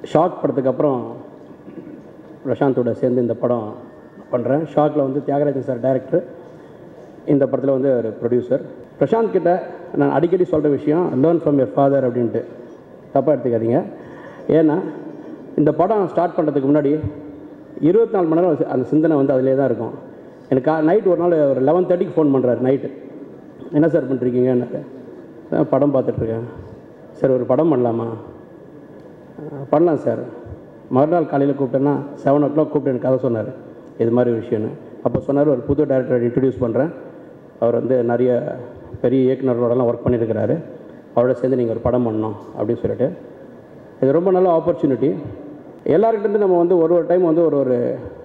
Shock படத்துக்கு அப்புறம் பிரசாந்தோட சேர்ந்து இந்த படம் பண்ணுறேன் ஷாக்கில் வந்து தியாகராஜன் சார் டைரக்டர் இந்த படத்தில் வந்து ஒரு ப்ரொடியூசர் பிரசாந்த் கிட்ட நான் அடிக்கடி சொல்கிற விஷயம் லேர்ன் ஃப்ரம் யர் ஃபாதர் அப்படின்ட்டு தப்பாக எடுத்துக்காதீங்க ஏன்னா இந்த படம் ஸ்டார்ட் பண்ணுறதுக்கு முன்னாடி இருபத்தி நாலு மணி நேரம் அந்த சிந்தனை வந்து அதிலே தான் இருக்கும் எனக்கு நைட் ஒரு நாள் ஒரு லெவன் தேர்ட்டிக்கு ஃபோன் பண்ணுறாரு நைட்டு என்ன சார் பண்ணுறீங்கன்னாரு "அதான் படம் பார்த்துட்ருக்கேன் சார் ஒரு படம் பண்ணலாமா "அஹ், பண்ணலாம் சார் மறுநாள் காலையில் கூப்பிட்டேன்னா செவன் ஓ கிளாக் கூப்பிட்டு எனக்கு கதை சொன்னார் இது மாதிரி விஷயம்னு அப்போ சொன்னார் ஒரு புது டேரக்டர் இன்ட்ரடியூஸ் பண்ணுறேன் அவர் வந்து நிறைய பெரிய இயக்குனர்களோடலாம் ஒர்க் பண்ணியிருக்கிறாரு அவரோட சேர்ந்து நீங்கள் ஒரு படம் பண்ணணும் அப்படின்னு சொல்லிட்டு இது ரொம்ப நல்ல ஆப்பர்ச்சுனிட்டி எல்லாருக்கிட்டேருந்து நம்ம வந்து ஒரு ஒரு டைம் வந்து ஒரு ஒரு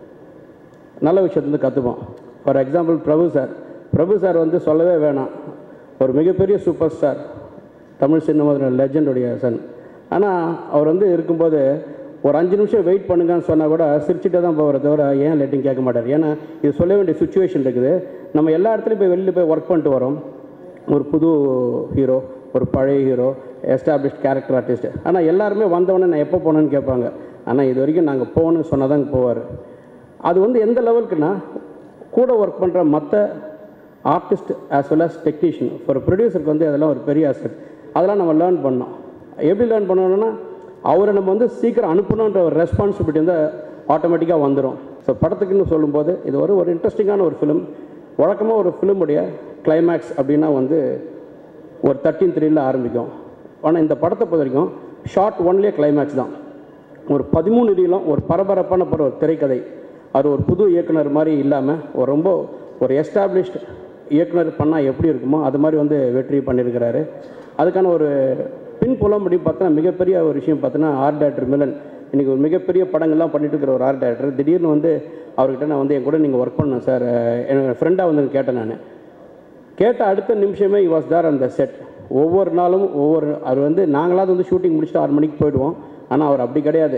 நல்ல விஷயத்துலேருந்து கற்றுப்போம் for example Prabhu sir Prabhu sir வந்து சொல்லவே வேணாம் ஒரு மிகப்பெரிய சூப்பர் ஸ்டார் தமிழ் சினிமா லெஜண்டுடைய சன் ஆனால் அவர் வந்து இருக்கும்போது ஒரு அஞ்சு நிமிஷம் வெயிட் பண்ணுங்கன்னு சொன்னால் கூட சிரிச்சுட்டே தான் போகிறத தவிர ஏன் லேட்டிங் கேட்க மாட்டார் ஏன்னா இது சொல்ல வேண்டிய சுச்சுவேஷன் இருக்குது நம்ம எல்லா இடத்துலையும் போய் வெளியில் போய் ஒர்க் பண்ணிட்டு வரோம் ஒரு புது ஹீரோ ஒரு பழைய ஹீரோ எஸ்டாப்ளிஷ்ட் கேரக்டர் ஆர்டிஸ்ட் ஆனால் எல்லாருமே வந்தவொடனே நான் எப்போ போனேன்னு கேட்பாங்க ஆனால் இது வரைக்கும் நாங்கள் போகணும்னு சொன்னால் தான் போவார் அது வந்து எந்த லெவலுக்குன்னா கூட ஒர்க் பண்ணுற மற்ற artist as well as technician ஒரு ப்ரொடியூசருக்கு வந்து அதெல்லாம் ஒரு பெரிய அசெட் அதெல்லாம் நம்ம லேர்ன் பண்ணோம் எப்படி லேர்ன் பண்ணணும்னா அவரை நம்ம வந்து சீக்கிரம் அனுப்பணுன்ற ஒரு ரெஸ்பான்சிபிலிட்டி வந்து ஆட்டோமேட்டிக்காக வந்துடும் ஸோ படத்துக்குன்னு சொல்லும்போது இது ஒரு ஒரு இன்ட்ரெஸ்டிங்கான ஒரு ஃபிலிம் வழக்கமாக ஒரு ஃபிலிமுடைய கிளைமேக்ஸ் அப்படின்னா வந்து ஒரு தேர்ட்டின் த்ரீல ஆரம்பிக்கும் ஆனால் இந்த படத்தை பொறுத்த வரைக்கும் ஷார்ட் ஒன்லேயே கிளைமேக்ஸ் தான் ஒரு பதிமூணு ரீலும் ஒரு பரபரப்பான ஒரு திரைக்கதை அது ஒரு புது இயக்குனர் மாதிரி இல்லாமல் ஒரு ரொம்ப ஒரு எஸ்டாப்ளிஷ்ட் இயக்குனர் பண்ணால் எப்படி இருக்குமோ அது மாதிரி வந்து வெற்றி பண்ணியிருக்கிறாரு அதுக்கான ஒரு பின்புலம் அப்படின்னு பார்த்தா மிகப்பெரிய ஒரு விஷயம் பார்த்தோன்னா ஆர்ட் டேரக்டர் மிலன் இன்றைக்கி ஒரு மிகப்பெரிய படங்கள்லாம் பண்ணிட்டு இருக்கிற ஒரு ஆர்ட் டேரக்டர் திடீர்னு வந்து அவர்கிட்ட நான் வந்து என் கூட நீங்கள் ஒர்க் பண்ணணும் சார் என்னோடய ஃப்ரெண்டாக வந்து கேட்டேன் நான் கேட்ட அடுத்த நிமிஷமே இ வாஸ் தார் அந்த செட் ஒவ்வொரு நாளும் ஒவ்வொரு அவர் வந்து நாங்களாவது வந்து ஷூட்டிங் முடிச்சுட்டு ஆறு மணிக்கு போயிடுவோம் ஆனால் அவர் அப்படி கிடையாது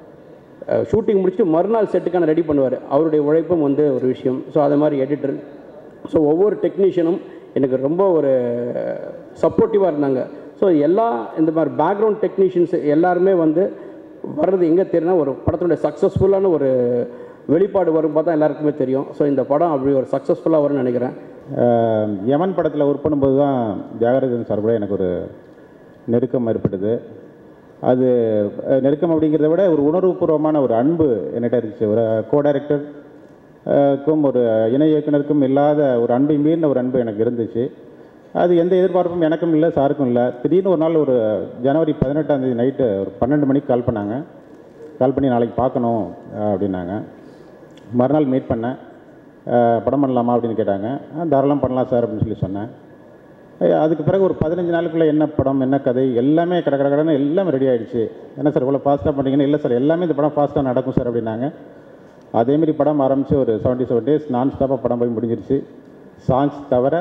ஷூட்டிங் முடிச்சுட்டு மறுநாள் செட்டுக்கான ரெடி பண்ணுவார் அவருடைய உழைப்பும் வந்து ஒரு விஷயம் ஸோ அது மாதிரி எடிட்டர் ஸோ ஒவ்வொரு டெக்னீஷியனும் எனக்கு ரொம்ப ஒரு சப்போர்ட்டிவாக இருந்தாங்க ஸோ எல்லா இந்த மாதிரி பேக்ரவுண்ட் டெக்னீஷியன்ஸ் எல்லாருமே வந்து வர்றது எங்கே தெரியும்னா ஒரு படத்தினுடைய சக்ஸஸ்ஃபுல்லான ஒரு வெளிப்பாடு வரும் பார்த்தா எல்லாருக்குமே தெரியும் ஸோ இந்த படம் அப்படி ஒரு சக்ஸஸ்ஃபுல்லாக வரும்னு நினைக்கிறேன் அஹ் யமன் படத்தில் ஒர்க் பண்ணும்போது தான் தியாகராஜன் சார் கூட எனக்கு ஒரு நெருக்கம் ஏற்பட்டது அது அஹ், நெருக்கம் அப்படிங்கிறத விட ஒரு உணர்வுபூர்வமான ஒரு அன்பு என்கிட்ட இருந்துச்சு ஒரு கோ டைரக்டர் க்கும் ஒரு இணை இயக்குனருக்கும் இல்லாத ஒரு அன்பை மீறின ஒரு அன்பு எனக்கு இருந்துச்சு அது எந்த எதிர்பார்ப்பும் எனக்கும் இல்லை சாருக்கும் இல்லை திடீர்னு ஒரு நாள் ஒரு ஜனவரி பதினெட்டாம் தேதி நைட்டு ஒரு பன்னெண்டு மணிக்கு கால் பண்ணாங்க கால் பண்ணி நாளைக்கு பார்க்கணும் அஹ், அப்படின்னாங்க மறுநாள் மீட் பண்ணேன் அஹ், படம் பண்ணலாமா அப்படின்னு கேட்டாங்க "ஆ, தாராளம் பண்ணலாம் சார் அப்படின்னு சொல்லி சொன்னேன் அஹ், அதுக்கு பிறகு ஒரு பதினஞ்சு நாளுக்குள்ளே என்ன படம் என்ன கதை எல்லாமே கட கட கடன்னு எல்லாமே ரெடி ஆயிடுச்சு என்ன சார் இவ்வளோ ஃபாஸ்ட்டாக பண்ணுறீங்கன்னு இல்லை சார் எல்லாமே இந்த படம் ஃபாஸ்ட்டாக நடக்கும் சார் அப்படின்னாங்க அதேமாரி படம் ஆரம்பித்து ஒரு செவன்ட்டி செவன் டேஸ் நான் ஸ்டாப்பாக படம் போய் முடிஞ்சிருச்சு சாங்ஸ் தவிர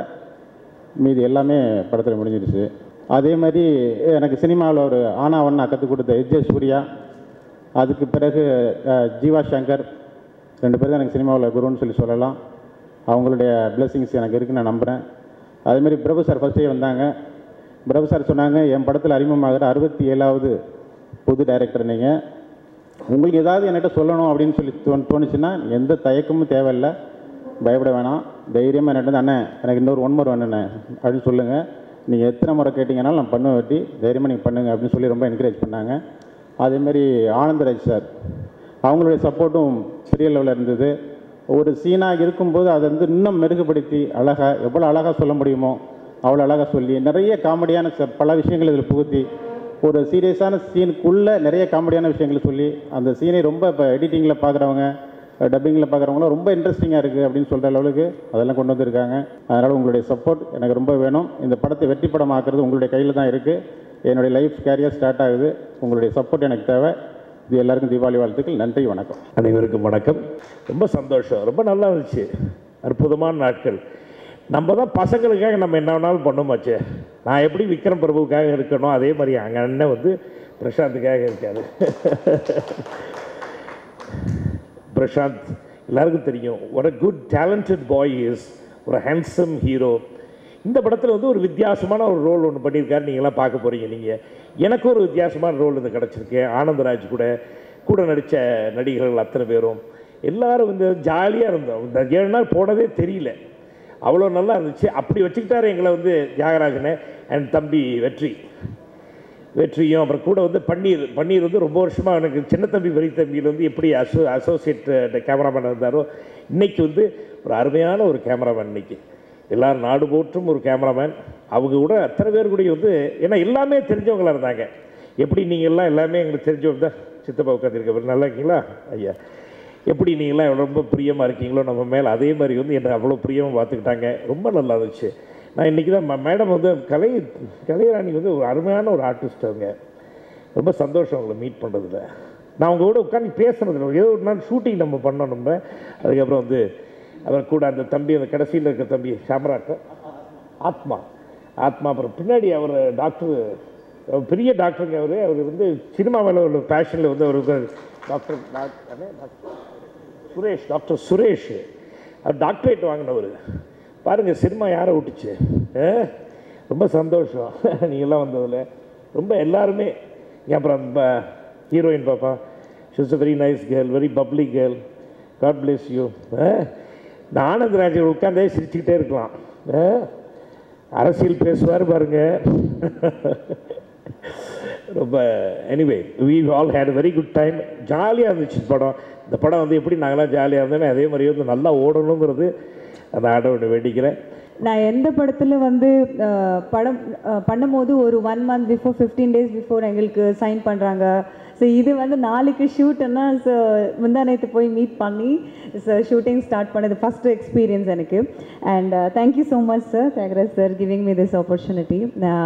மீதி எல்லாமே படத்தில் முடிஞ்சிருச்சு அதே மாதிரி எனக்கு சினிமாவில் ஒரு ஆனா ஒன்றா கற்றுக் கொடுத்த எஜ் ஜே சூர்யா அதுக்கு பிறகு அஹ், ஜீவா சங்கர் ரெண்டு பேரும் தான் எனக்கு சினிமாவில் குருன்னு சொல்லி சொல்லலாம் அவங்களுடைய blessings எனக்கு இருக்குன்னு நான் நம்புகிறேன் அதேமாரி பிரபு சார் ஃபஸ்ட்டே வந்தாங்க பிரபு சார் சொன்னாங்க என் படத்தில் அறிமுகமாகிற அறுபத்தி ஏழாவது புது டைரக்டர் நீங்கள் உங்களுக்கு ஏதாவது என்கிட்ட சொல்லணும் அப்படின்னு சொல்லி தோணு தோணுச்சுன்னா எந்த தயக்கமும் தேவையில்லை பயப்பட வேணாம் தைரியமாக என்கிட்ட வந்து, அண்ணே எனக்கு இன்னொரு ஒன் மோர் வேணுண்ணே அப்படின்னு சொல்லுங்கள் நீங்கள் எத்தனை முறை கேட்டிங்கனாலும் நான் பண்ண வெட்டி தைரியமாக நீங்கள் பண்ணுங்க அப்படின்னு சொல்லி ரொம்ப என்கரேஜ் பண்ணாங்க அதேமாரி ஆனந்தராஜ் சார் அவங்களுடைய சப்போர்ட்டும் பெரிய லெவலில் இருந்தது ஒரு சீனாக இருக்கும்போது அதை வந்து இன்னும் மெருகுபடுத்தி அழகாக எவ்வளோ அழகாக சொல்ல முடியுமோ அவ்வளோ அழகாக சொல்லி நிறைய காமெடியான ச- பல விஷயங்கள் இதில் புகுத்தி ஒரு சீரியஸான சீனுக்குள்ளே நிறைய காமெடியான விஷயங்களை சொல்லி அந்த சீனை ரொம்ப இப்போ எடிட்டிங்கில் பார்க்குறவங்க டப்பிங்கில் பார்க்குறவங்களும் ரொம்ப இன்ட்ரெஸ்டிங்காக இருக்குது அப்படின்னு சொல்கிற லெவலுக்கு அதெல்லாம் கொண்டு வந்திருக்காங்க அதனால் உங்களுடைய சப்போர்ட் எனக்கு ரொம்ப வேணும் இந்த படத்தை வெற்றி படம் ஆக்குறது உங்களுடைய கையில் தான் இருக்குது என்னுடைய லைஃப் கேரியர் ஸ்டார்ட் ஆகுது உங்களுடைய சப்போர்ட் எனக்கு தேவை இது எல்லாருக்கும் தீபாவளி வாழ்த்துக்கள் நன்றி வணக்கம் அனைவருக்கும் வணக்கம் ரொம்ப சந்தோஷம் ரொம்ப நல்லா இருந்துச்சு அற்புதமான நாட்கள் நம்ம தான் பசங்களுக்காக நம்ம என்ன வேணாலும் பண்ணோமாச்சே நான் எப்படி விக்ரம் பிரபுவுக்காக இருக்கணும் அதே மாதிரி அங்கே அண்ணன் வந்து பிரசாந்துக்காக இருக்காரு பிரசாந்த் எல்லாருக்கும் தெரியும் ஒரு குட் டேலண்டட் பாய் இஸ் ஒரு ஹேண்ட்ஸம் ஹீரோ இந்த படத்தில் வந்து ஒரு வித்தியாசமான ஒரு ரோல் ஒன்று பண்ணியிருக்காரு நீங்களாம் பார்க்க போகிறீங்க நீங்கள் எனக்கு ஒரு வித்தியாசமான ரோல் இது கிடச்சிருக்கு ஆனந்தராஜ் கூட கூட நடித்த நடிகர்கள் அத்தனை பேரும் எல்லாரும் வந்து ஜாலியாக இருந்தோம் இந்த ஏழு நாள் போனதே தெரியல அவ்வளோ நல்லா இருந்துச்சு அப்படி வச்சுக்கிட்டாரு எங்களை வந்து தியாகராஜனை அண்ட் தம்பி வெற்றி வெற்றியும் அப்புறம் கூட வந்து பன்னீர் பன்னீர் வந்து ரொம்ப வருஷமாக எனக்கு சின்ன தம்பி பெரிய தம்பியில் வந்து எப்படி அசோ அசோசியேட் கேமராமேன் இருந்தாரோ இன்னைக்கு வந்து ஒரு அருமையான ஒரு கேமராமேன் இன்னைக்கு எல்லாரும் நாடு போற்றும் ஒரு கேமராமேன் அவங்க கூட அத்தனை பேர் கூட வந்து ஏன்னா எல்லாமே தெரிஞ்சவங்களா இருந்தாங்க எப்படி நீங்கள் எல்லாம் எல்லாமே எங்களுக்கு தெரிஞ்சவங்க தான் சித்தப்பா உட்காந்துருக்க நல்லா இருக்கீங்களா ஐயா எப்படி நீங்களாம் ரொம்ப பிரியமாக இருக்கீங்களோ நம்ம மேலே அதே மாதிரி வந்து என்னை அவ்வளோ பிரியமாக பார்த்துக்கிட்டாங்க ரொம்ப நல்லா இருந்துச்சு நான் இன்றைக்கி தான் மேடம் வந்து கலை கலைராணி வந்து ஒரு அருமையான ஒரு ஆர்டிஸ்ட் அவங்க ரொம்ப சந்தோஷம் அவங்கள மீட் பண்ணுறதுல நான் அவங்க கூட உட்காந்து பேசுனதில்ல ஏதோ ஒரு நாள் ஷூட்டிங் நம்ம பண்ணோம் நம்ம அதுக்கப்புறம் வந்து அவர் கூட அந்த தம்பி அந்த கடைசியில் இருக்கிற தம்பி சாம்ராட் ஆத்மா ஆத்மா அப்புறம் பின்னாடி அவர் டாக்டர் அவர் பெரிய டாக்டருங்க அவர் அவர் வந்து சினிமா மேலே ஒரு பேஷனில் வந்து அவருக்கு doctor doctor Suresh doctor Suresh அவர் டாக்டரேட் வாங்கினவர் பாருங்கள் சினிமா யாரை விட்டுச்சு ஆ? ரொம்ப சந்தோஷம் நீங்கள்லாம் வந்ததில் ரொம்ப எல்லாருமே இங்க அப்புறம் ஹீரோயின் பாப்பா she's a very nice girl very bubbly girl God bless you இந்த ஆனந்த் உட்காந்தே சிரிச்சுக்கிட்டே இருக்கலாம் ஆ? அரசியல் பேசுவார் பாருங்க ரொம்ப anyway we all had very good time ஜாலியாக இருந்துச்சு படம் இந்த படம் வந்து எப்படி நாங்களாம் ஜாலியாக இருந்தோமே அதே மாதிரி வந்து நல்லா ஓடணுங்கிறது அந்த ஆட வேண்டிக்கிறேன் நான் எந்த படத்தில் வந்து அஹ், படம் அஹ், பண்ணும்போது ஒரு one month before fifteen days before எங்களுக்கு சைன் பண்ணுறாங்க ஸோ இது வந்து நாளைக்கு ஷூட்டுன்னா ஸோ முந்தா நேற்று போய் மீட் பண்ணி ஸோ ஷூட்டிங் ஸ்டார்ட் பண்ணது ஃபஸ்ட்டு எக்ஸ்பீரியன்ஸ் எனக்கு and thank you so much sir Thiagaraj sir giving me this opportunity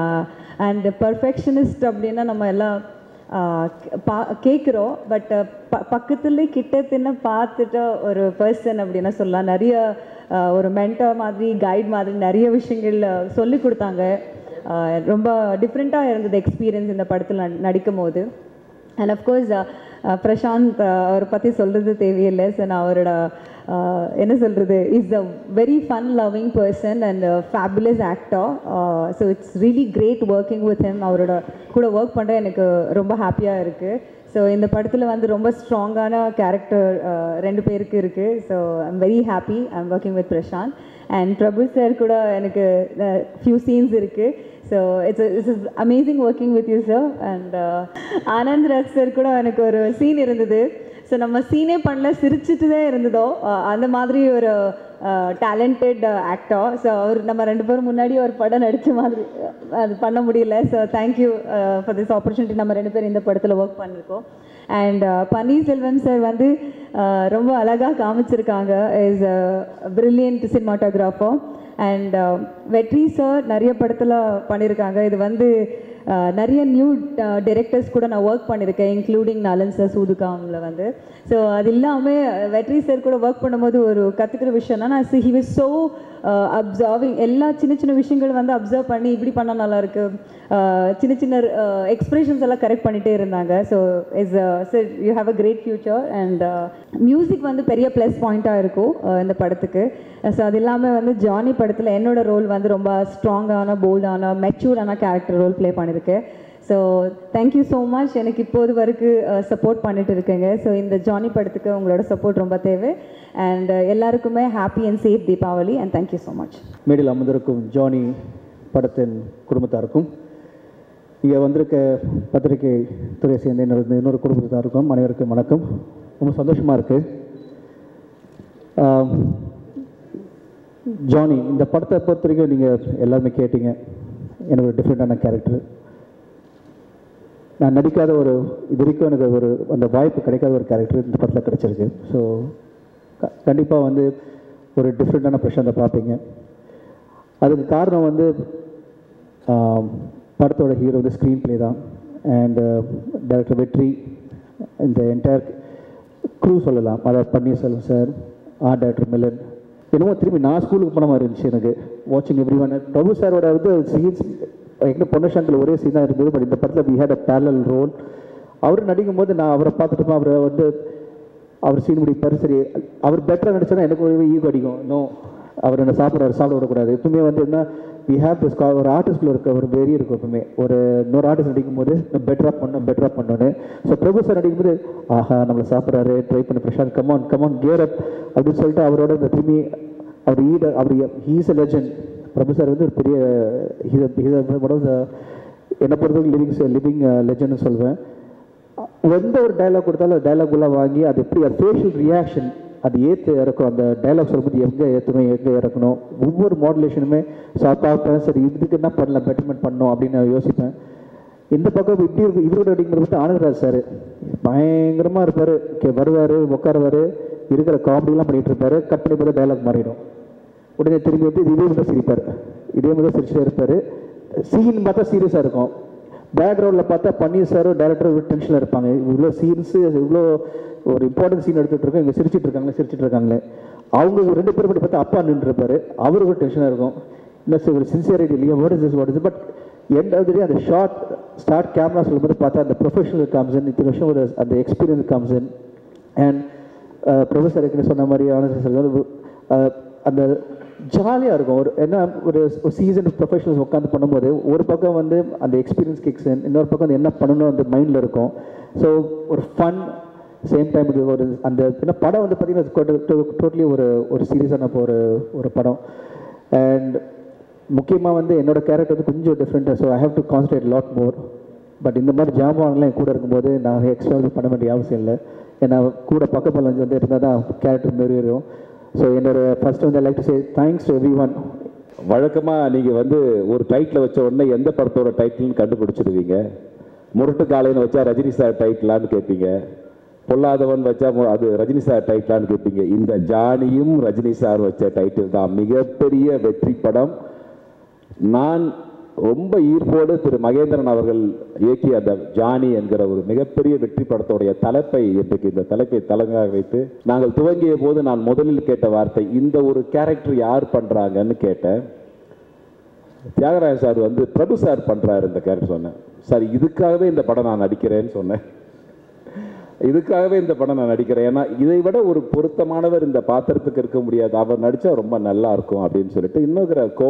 and perfectionist அப்படின்னா நம்ம எல்லாம் ஆஹ் பா கேட்குறோம் பட் ப பக்கத்துலேயே கிட்ட தின்ன பார்த்துட்ட ஒரு பர்சன் அப்படின்னா சொல்லலாம் நிறைய ஆஹ் ஒரு மென்டர் மாதிரி கைட் மாதிரி நிறைய விஷயங்கள் சொல்லி கொடுத்தாங்க ஆஹ் ரொம்ப டிஃப்ரெண்ட்டாக இருந்தது எக்ஸ்பீரியன்ஸ் இந்த படத்தில் நடிக்கும் போது அண்ட் அஃப்கோர்ஸ் பிரசாந்த் uh, அவரை பற்றி சொல்கிறது தேவையில்லை ஸோ நான் அவரோட uh, என்ன சொல்கிறது is a very fun loving person and fabulous actor so it's really great working with him அவரோட கூட ஒர்க் பண்ணுற எனக்கு ரொம்ப ஹாப்பியாக இருக்குது ஸோ இந்த படத்தில் வந்து ரொம்ப ஸ்ட்ராங்கான கேரக்டர் ரெண்டு பேருக்கு இருக்குது so I'm very happy I'm working with Prashanth and Prabhu sir கூட எனக்கு ஃபியூ சீன்ஸ் இருக்குது so it's it's amazing working with you sir and Anand Raj sir கூட எனக்கு ஒரு சீன் இருந்தது ஸோ நம்ம சீனே பண்ணல சிரிச்சிட்டு தான் இருந்ததோ அஹ் அந்த மாதிரி ஒரு டேலண்டட் ஆக்டர் ஸோ அவர் நம்ம ரெண்டு பேரும் முன்னாடி ஒரு படம் நடித்த மாதிரி அஹ் அது பண்ண முடியல so thank you for this opportunity நம்ம ரெண்டு பேரும் இந்த படத்தில் ஒர்க் பண்ணியிருக்கோம் அண்ட் பன்னீர்செல்வம் சார் வந்து அஹ் ரொம்ப அழகாக காமிச்சிருக்காங்க is brilliant cinematographer and Vetri sir நிறைய படத்தில் பண்ணியிருக்காங்க இது வந்து அஹ், நிறைய நியூ டிரெக்டர்ஸ் கூட நான் ஒர்க் பண்ணியிருக்கேன் இன்க்ளூடிங் நலன் சார் சூதுகாமில் வந்து ஸோ அது இல்லாமல் வெற்றி சார் கூட ஒர்க் பண்ணும்போது ஒரு கற்றுக்கிற விஷயம்னா நான் ஹி was so அப்சர்விங் எல்லா சின்ன சின்ன விஷயங்களும் வந்து அப்சர்வ் பண்ணி இப்படி பண்ணால் நல்லாயிருக்கு சின்ன சின்ன எக்ஸ்பிரஷன்ஸ் எல்லாம் கரெக்ட் பண்ணிகிட்டே இருந்தாங்க so is sir you have a great future and music வந்து பெரிய ப்ளஸ் பாயிண்ட்டாக இருக்கும் uh, இந்த படத்துக்கு ஸோ அது இல்லாமல் வந்து ஜானி படத்தில் என்னோட ரோல் வந்து ரொம்ப ஸ்ட்ராங்கான போல்டான மெச்சூர்டான கேரக்டர் ரோல் ப்ளே பண்ணியிருக்கேன் ஸோ தேங்க்யூ ஸோ மச் எனக்கு இப்போது வரைக்கும் சப்போர்ட் பண்ணிட்டு இருக்கேங்க ஸோ இந்த ஜானி படத்துக்கு உங்களோட சப்போர்ட் ரொம்ப தேவை அண்ட் எல்லாருக்குமே happy and safe Deepavali and thank you so much மேடையில் அமர்ந்திருக்கும் ஜானி படத்தின் குடும்பத்தாருக்கும் இங்கே வந்திருக்க பத்திரிகை துறையை சேர்ந்த இன்னொரு இன்னொரு குடும்பத்தாருக்கும் அனைவருக்கும் வணக்கம் ரொம்ப சந்தோஷமாக இருக்குது ஜானி இந்த படத்தை பொறுத்த வரைக்கும் நீங்கள் எல்லாருமே கேட்டீங்க எனக்கு ஒரு டிஃப்ரெண்ட்டான கேரக்டர் நான் நடிக்காத ஒரு இது வரைக்கும் எனக்கு ஒரு அந்த வாய்ப்பு கிடைக்காத ஒரு கேரக்டர் இந்த படத்தில் கிடைச்சிருக்கு ஸோ கண்டிப்பாக வந்து ஒரு டிஃப்ரெண்ட்டான பிரசாந்தை பார்ப்பீங்க அதுக்கு காரணம் வந்து ஆம், படத்தோட ஹீரோ வந்து ஸ்க்ரீன் ப்ளே தான் அண்ட் டைரக்டர் வெற்றி இந்த என்டையர் க்ரூ சொல்லலாம் அதாவது Panneerselvam sir art director Milan என்னமோ திரும்பி நான் ஸ்கூலுக்கு போன மாதிரி இருந்துச்சு எனக்கு வாட்சிங் எவ்ரி ஒன் பிரபு சாரோட வந்து சீன்ஸ் எங்கே பொன்னசாந்தில் ஒரே சீன் தான் இருந்தது பட் இந்த படத்தில் we had a parallel role அவர் நடிக்கும் போது நான் அவரை பார்த்துட்டு அவரை வந்து அவர் சீன் முடிப்பார் சரி அவர் பெட்டராக நடிச்சானா எனக்கு ஒரு ஈகோ அடிக்கும் நோ அவர் என்ன சாப்பிட்றாரு சாப்பிட விடக்கூடாது எப்பவுமே வந்து என்ன வி ஹேவ் திஸ் ஒரு ஆர்டிஸ்ட்ல இருக்க ஒரு வெறி இருக்கும் எப்பவுமே ஒரு இன்னொரு ஆர்டிஸ்ட் நடிக்கும் போது நம்ம பெட்டராக பண்ணணும் பெட்டராக பண்ணணும்னு ஸோ பிரபு சார் நடிக்கும் போது ஆஹா நம்மளை சாப்பிட்றாரு ட்ரை பண்ணி Prashanth come on come on gear up அப்படின்னு சொல்லிட்டு அவரோட இந்த திரும்பி அவர் ஈட அவர் he's a legend Prabhu sir வந்து ஒரு பெரிய என்னை பொறுத்தவரைக்கும் லிவிங் லிவிங் லெஜண்ட்னு சொல்வேன் எந்த ஒரு டைலாக் கொடுத்தாலும் அந்த டைலாக் உள்ள வாங்கி அது எப்படி அது ஃபேஷியல் ரியாக்ஷன் அது ஏற்று இறக்கும் அந்த டைலாக் சொல்லும்போது எங்கே ஏற்றணும் எங்கே இறக்கணும் ஒவ்வொரு மாடுலேஷனுமே ஸோ பார்ப்பேன் சரி இதுக்கு என்ன பண்ணலாம் பெட்டர்மெண்ட் பண்ணணும் அப்படின்னு நான் யோசிப்பேன் இந்த பக்கம் இப்படி இருக்கு இவரோட அடிக்கிறது வந்து ஆனந்தராஜ் சார் பயங்கரமாக இருப்பார் கே வருவார் உட்காருவார் இருக்கிற காமெடிலாம் பண்ணிகிட்டு இருப்பாரு கட் பண்ணி போய் டைலாக் மாறிடும் உடனே திரும்பி வந்து இதே மாதிரி சிரிப்பார் இதே மாதிரி சிரிச்சுட்டே இருப்பார் சீன் பார்த்தா சீரியஸாக இருக்கும் பேக்ரவுண்டில் பார்த்தா பன்னீர் சாரும் டேரக்டர் ஒரு டென்ஷனில் இருப்பாங்க இவ்வளோ சீன்ஸு இவ்வளோ ஒரு இம்பார்ட்டன்ட் சீன் எடுத்துகிட்டு இருக்கோம் இங்கே சிரிச்சிட்டு இருக்காங்களே சிரிச்சிட்டு இருக்காங்களே அவங்க ரெண்டு பேரும் பற்றி பார்த்தா அப்பா நின்றுருப்பாரு அவருக்கு ஒரு டென்ஷனாக இருக்கும் இல்லை சார் ஒரு சின்சியரிட்டி இல்லையா what is this what is but end of அந்த ஷார்ட் ஸ்டார்ட் கேமரா சொல்லும்போது பார்த்தா அந்த ப்ரொஃபஷனல் காம்சன் இத்தனை வருஷம் ஒரு அந்த எக்ஸ்பீரியன்ஸ் காம்சன் அண்ட் ப்ரொஃபஸர் ஏற்கனவே சொன்ன மாதிரி ஆனந்த் சார் வந்து அஹ், அந்த ஜாலியாக இருக்கும் ஒரு என்ன ஒரு ஒரு சீசன் ப்ரொஃபஷனல்ஸ் உட்காந்து பண்ணும்போது ஒரு பக்கம் வந்து அந்த எக்ஸ்பீரியன்ஸ் கிக்ஸ் இன்னொரு பக்கம் வந்து என்ன பண்ணணும் அந்த மைண்டில் இருக்கும் ஸோ ஒரு ஃபன் சேம் டைம் இது ஒரு அந்த ஏன்னா படம் வந்து பார்த்தீங்கன்னா டோட்டலி ஒரு ஒரு சீரியஸான ஒரு ஒரு படம் அண்ட் முக்கியமாக வந்து என்னோட கேரக்டர் வந்து கொஞ்சம் டிஃப்ரெண்ட்டாக so I have to concentrate lot more but இந்த மாதிரி ஜாமான்லாம் என் கூட இருக்கும்போது நான் எக்ஸ்ட்ரா பண்ண வேண்டிய அவசியம் இல்லை ஏன்னா கூட பக்கத்தில் வந்து இருந்தால் தான் கேரக்டர் மாரி வரும் ஸோ என்னோட ஃபர்ஸ்ட் வந்து like to say thanks to everyone வழக்கமாக நீங்கள் வந்து ஒரு டைட்டில் வச்ச உடனே எந்த படத்தோட டைட்டில்னு கண்டுபிடிச்சிடுவீங்க முரட்டு காலைன்னு வச்சா ரஜினி சார் டைட்டிலான்னு கேட்பீங்க பொல்லாதவன் வச்சா மு- அது ரஜினி சார் டைட்டிலான்னு கேட்பீங்க இந்த ஜானியும் ரஜினி சார் வச்ச டைட்டில் தான் மிகப்பெரிய வெற்றி படம் நான் ரொம்ப ஈர்ப்போடு திரு மகேந்திரன் அவர்கள் இயக்கிய அந்த ஜானி என்கிற ஒரு மிகப்பெரிய வெற்றி படத்தோடைய தலைப்பை இன்றைக்கு இந்த தலைப்பை தலைமையாக வைத்து நாங்கள் துவங்கிய போது நான் முதலில் கேட்ட வார்த்தை இந்த ஒரு கேரக்டர் யார் பண்றாங்கன்னு கேட்டேன் தியாகராஜ சார் வந்து பிரபு சார் பண்றாரு இந்த கேரக்டர் சொன்னேன் சார் இதுக்காகவே இந்த படம் நான் நடிக்கிறேன்னு சொன்னேன் இதுக்காகவே இந்த படம் நான் நடிக்கிறேன் ஏன்னா இதை விட ஒரு பொருத்தமானவர் இந்த பாத்திரத்துக்கு இருக்க முடியாது அவர் நடிச்சா ரொம்ப நல்லா இருக்கும் அப்படின்னு சொல்லிட்டு இன்னொரு கோ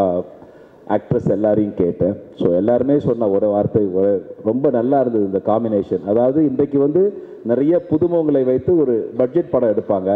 ஆக்ட்ரஸ் எல்லாரையும் கேட்டேன் ஸோ எல்லாருமே சொன்ன ஒரு வார்த்தை ஒரு- ரொம்ப நல்லா இருந்தது இந்த காம்பினேஷன் அதாவது இன்றைக்கு வந்து நிறைய புதுமுகங்களை வைத்து ஒரு பட்ஜெட் படம் எடுப்பாங்க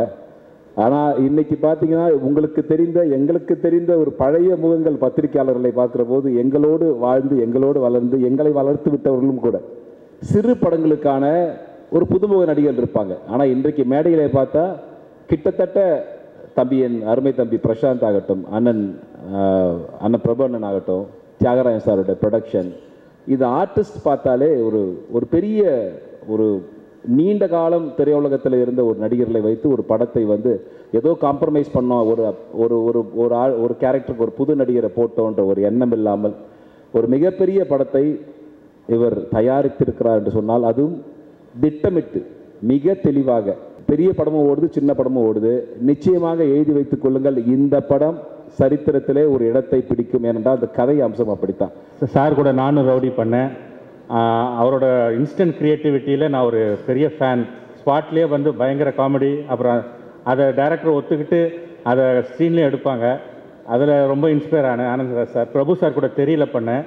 ஆனால் இன்னைக்கு பார்த்தீங்கன்னா உங்களுக்கு தெரிந்த எங்களுக்கு தெரிந்த ஒரு பழைய முகங்கள் பத்திரிகையாளர்களை பார்க்குற போது எங்களோடு வாழ்ந்து எங்களோடு வளர்ந்து எங்களை வளர்த்து விட்டவர்களும் கூட சிறு படங்களுக்கான ஒரு புதுமுக நடிகர்கள் இருப்பாங்க ஆனால் இன்றைக்கு மேடைகளை பார்த்தா கிட்டத்தட்ட தம்பி என் அருமை தம்பி பிரசாந்த் ஆகட்டும் அண்ணன் ஆஹ், அண்ணன் பிரபு அண்ணன் ஆகட்டும் தியாகராஜன் சாரோட ப்ரொடக்ஷன் இது ஆர்டிஸ்ட் பார்த்தாலே ஒரு ஒரு பெரிய ஒரு நீண்ட காலம் திரையுலகத்தில் இருந்த ஒரு நடிகர்களை வைத்து ஒரு படத்தை வந்து ஏதோ காம்ப்ரமைஸ் பண்ணோம் ஒரு ஒரு ஒரு ஒரு ஆள் ஒரு கேரக்டருக்கு ஒரு புது நடிகரை போட்டோன்ற ஒரு எண்ணம் இல்லாமல் ஒரு மிகப்பெரிய படத்தை இவர் தயாரித்திருக்கிறார் என்று சொன்னால் அதுவும் திட்டமிட்டு மிக தெளிவாக பெரிய படமும் ஓடுது சின்ன படமும் ஓடுது நிச்சயமாக எழுதி வைத்துக் கொள்ளுங்கள் இந்த படம் சரித்திரத்திலே ஒரு இடத்தை பிடிக்கும் ஏனென்றால் அந்த கதை அம்சம் அப்படித்தான் சார் கூட நானும் ரவுடி பண்ணேன் ஆஹ் அவரோட இன்ஸ்டன்ட் க்ரியேட்டிவிட்டியில் நான் ஒரு பெரிய ஃபேன் ஸ்பாட்லேயே வந்து பயங்கர காமெடி அப்புறம் அதை டைரக்டர் ஒத்துக்கிட்டு அதை ஸ்க்ரீன்லேயும் எடுப்பாங்க அதில் ரொம்ப இன்ஸ்பயர் ஆனேன் ஆனந்த் சார் பிரபு சார் கூட தெரியல பண்ணேன்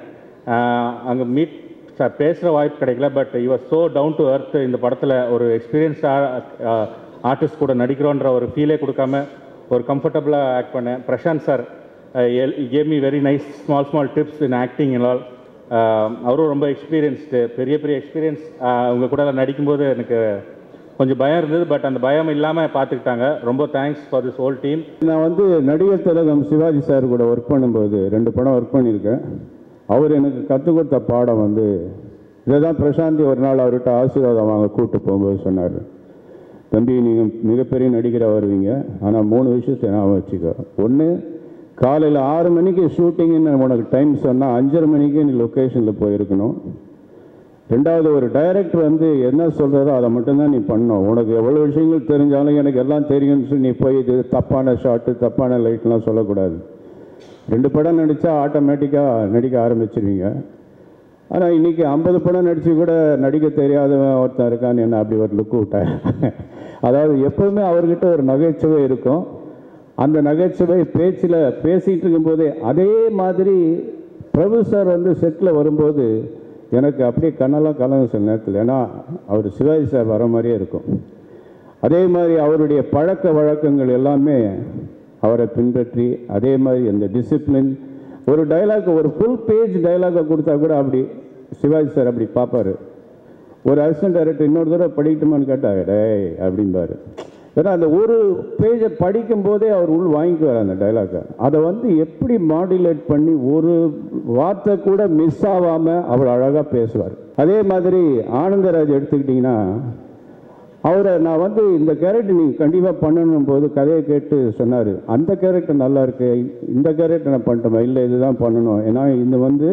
அங்கே மீட் சார் பேசுகிற வாய்ப்பு கிடைக்கல பட் இவர் ஸோ டவுன் டு earth இந்த படத்தில் ஒரு எக்ஸ்பீரியன்ஸ்டாக ஆர்டிஸ்ட் கூட நடிக்கிறோன்ற ஒரு ஃபீலே கொடுக்காம ஒரு கம்ஃபர்டபுளாக ஆக்ட் பண்ணேன் Prashanth sir came me very nice small small tips in acting and all ஆஹ் அவரும் ரொம்ப எக்ஸ்பீரியன்ஸ்டு பெரிய பெரிய எக்ஸ்பீரியன்ஸ் அவங்க கூட நடிக்கும்போது எனக்கு கொஞ்சம் பயம் இருந்தது பட் அந்த பயம் இல்லாமல் பார்த்துக்கிட்டாங்க ரொம்ப thanks for this whole team நான் வந்து நடிகர் திலகம் சிவாஜி சார் கூட ஒர்க் பண்ணும்போது ரெண்டு படம் ஒர்க் பண்ணியிருக்கேன் அவர் எனக்கு கற்றுக் கொடுத்த பாடம் வந்து இதை தான் பிரசாந்தி ஒரு நாள் அவர்கிட்ட ஆசீர்வாதம் வாங்க கூப்பிட்டு போகும்போது சொன்னார் தம்பி நீங்கள் மிகப்பெரிய நடிகராக வருவீங்க ஆனால் மூணு விஷயத்தை ஞாபகம் வச்சுக்கோ ஒன்று காலையில் ஆறு மணிக்கு ஷூட்டிங்னு உனக்கு டைம் சொன்னால் அஞ்சரை மணிக்கு நீ லொக்கேஷனில் போயிருக்கணும் ரெண்டாவது ஒரு டைரக்டர் வந்து என்ன சொல்கிறதோ அதை மட்டும்தான் நீ பண்ணணும் உனக்கு எவ்வளோ விஷயங்கள் தெரிஞ்சாலும் எனக்கு எல்லாம் தெரியும்னு சொல்லி நீ போய் இது தப்பான ஷாட்டு தப்பான லைட்லாம் சொல்லக்கூடாது ரெண்டு படம் நடித்தா ஆட்டோமேட்டிக்காக நடிக்க ஆரம்பிச்சிருவீங்க ஆனால் இன்றைக்கி ஐம்பது படம் நடித்து கூட நடிக்க தெரியாதவன் ஒருத்தன் இருக்கான்னு என்ன அப்படி ஒரு லுக்கு விட்டேன் அதாவது எப்போவுமே அவர்கிட்ட ஒரு நகைச்சுவை இருக்கும் அந்த நகைச்சுவை பேச்சில் பேசிகிட்டு இருக்கும்போதே அதே மாதிரி பிரபு சார் வந்து செட்டில் வரும்போது எனக்கு அப்படியே கண்ணெல்லாம் கலங்க சில நேரத்தில் ஏன்னா அவர் சிவாஜி சார் வர மாதிரியே இருக்கும் அதே மாதிரி அவருடைய பழக்க வழக்கங்கள் எல்லாமே அவரை பின்பற்றி அதே மாதிரி அந்த டிசிப்ளின் ஒரு டைலாக் ஒரு ஃபுல் பேஜ் டைலாகை கொடுத்தா கூட அப்படி சிவாஜி சார் அப்படி பார்ப்பாரு ஒரு அசிஸ்டன்ட் டைரக்டர் இன்னொரு தடவை படிக்கட்டுமான்னு கேட்டாங்க டேய் அப்படிம்பாரு ஏன்னா அந்த ஒரு பேஜை படிக்கும் போதே அவர் உள் வாங்கிக்குவார் அந்த டைலாக்கை அதை வந்து எப்படி மாடுலேட் பண்ணி ஒரு வார்த்தை கூட மிஸ் ஆகாமல் அவர் அழகாக பேசுவார் அதே மாதிரி ஆனந்தராஜ் எடுத்துக்கிட்டிங்கன்னா அவரை நான் வந்து இந்த கேரக்டர் நீங்கள் கண்டிப்பாக பண்ணணும் போது கதையை கேட்டு சொன்னார் அந்த கேரக்டர் நல்லா இருக்கு இந்த கேரக்டர் நான் பண்ணிட்டோமா இல்லை இதுதான் பண்ணணும் ஏன்னா இது வந்து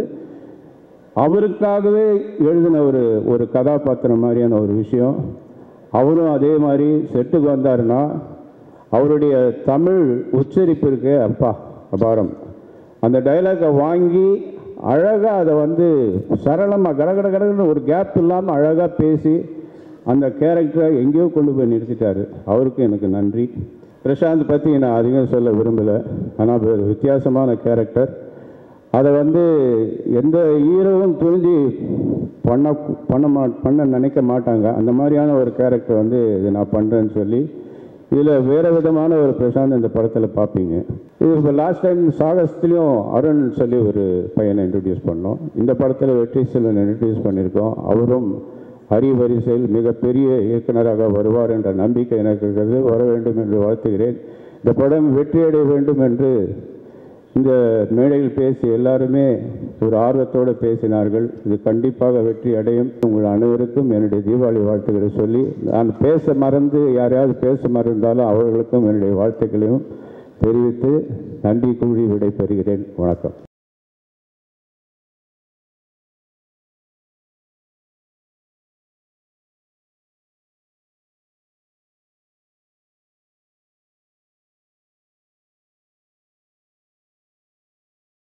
அவருக்காகவே எழுதின ஒரு ஒரு கதாபாத்திரம் மாதிரியான ஒரு விஷயம் அவரும் அதே மாதிரி செட்டுக்கு வந்தாருன்னா அவருடைய தமிழ் உச்சரிப்பு இருக்கு அப்பா அபாரம் அந்த டைலாக்கை வாங்கி அழகாக அதை வந்து சரளமாக கடகட கடகடன்னு ஒரு கேப் இல்லாமல் அழகாக பேசி அந்த கேரக்டரை எங்கேயோ கொண்டு போய் நிறுத்திட்டாரு அவருக்கு எனக்கு நன்றி பிரசாந்த் பற்றி நான் அதிகம் சொல்ல விரும்பலை ஆனால் ஒரு வித்தியாசமான கேரக்டர் அதை வந்து எந்த ஹீரோவும் துணிஞ்சு பண்ண பண்ண மா பண்ண நினைக்க மாட்டாங்க அந்த மாதிரியான ஒரு கேரக்டர் வந்து இது நான் பண்ணுறேன்னு சொல்லி இதில் வேறு விதமான ஒரு பிரசாந்த் இந்த படத்தில் பார்ப்பீங்க இது இப்போ லாஸ்ட் டைம் சாகசத்துலேயும் அருண் சொல்லி ஒரு பையனை இன்ட்ரடியூஸ் பண்ணோம் இந்த படத்தில் வெற்றி செல்வன் இன்ட்ரடியூஸ் பண்ணியிருக்கோம் அவரும் ஹரி வரிசையில் மிகப்பெரிய இயக்குனராக வருவார் என்ற நம்பிக்கை எனக்கு இருக்கிறது வர வேண்டும் என்று வாழ்த்துகிறேன் இந்த படம் வெற்றியடைய வேண்டும் என்று இந்த மேடையில் பேசி எல்லாருமே ஒரு ஆர்வத்தோடு பேசினார்கள் இது கண்டிப்பாக வெற்றி அடையும் உங்கள் அனைவருக்கும் என்னுடைய தீபாவளி வாழ்த்துக்களை சொல்லி நான் பேச மறந்து யாரையாவது பேச மறந்தாலும் அவர்களுக்கும் என்னுடைய வாழ்த்துக்களையும் தெரிவித்து நன்றி கூறி விடைபெறுகிறேன் வணக்கம்